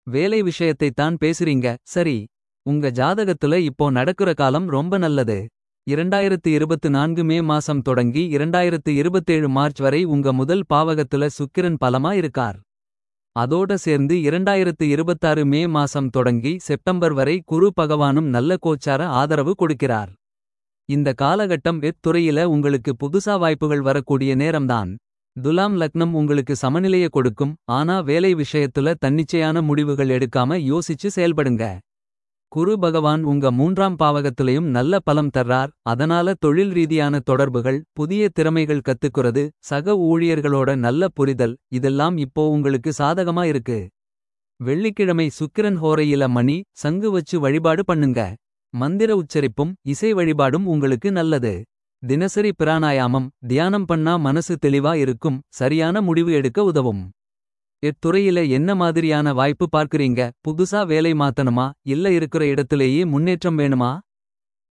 வேலை விஷயத்தைத் தான் பேசுறீங்க சரி உங்க ஜாதகத்துல இப்போ நடக்குற காலம் ரொம்ப நல்லது 2024 மே மாசம் தொடங்கி 2027 மார்ச் வரை உங்க முதல் பாவகத்துல சுக்கிரன் பலமா இருக்கார் அதோட சேர்ந்து 2026 மே மாசம் தொடங்கி செப்டம்பர் வரை குரு பகவானும் நல்ல கோச்சார ஆதரவு கொடுக்கிறார் இந்த காலகட்டம் எத்துறையில உங்களுக்கு புதுசா வாய்ப்புகள் வரக்கூடிய நேரம்தான் துலாம் லக்னம் உங்களுக்கு சமநிலைய கொடுக்கும் ஆனா வேலை விஷயத்துல தன்னிச்சையான முடிவுகள் எடுக்காம யோசிச்சு செயல்படுங்க குரு பகவான் உங்க மூன்றாம் பாவகத்திலையும் நல்ல பலம் தர்றார் அதனால தொழில் ரீதியான தொடர்புகள் புதிய திறமைகள் கத்துக்கிறது சக ஊழியர்களோட நல்ல புரிதல் இதெல்லாம் இப்போ உங்களுக்கு சாதகமா இருக்கு வெள்ளிக்கிழமை சுக்கிரன் ஹோரையில மணி சங்கு வச்சு வழிபாடு பண்ணுங்க மந்திர உச்சரிப்பும் இசை வழிபாடும் உங்களுக்கு நல்லது தினசரி பிராணாயாமம் தியானம் பண்ணா மனசு தெளிவா இருக்கும் சரியான முடிவு எடுக்க உதவும் இத்துறையில என்ன மாதிரியான வாய்ப்பு பார்க்கறீங்க புதுசா வேலை மாத்தணுமா இல்ல இருக்கிற இடத்திலேயே முன்னேற்றம் வேணுமா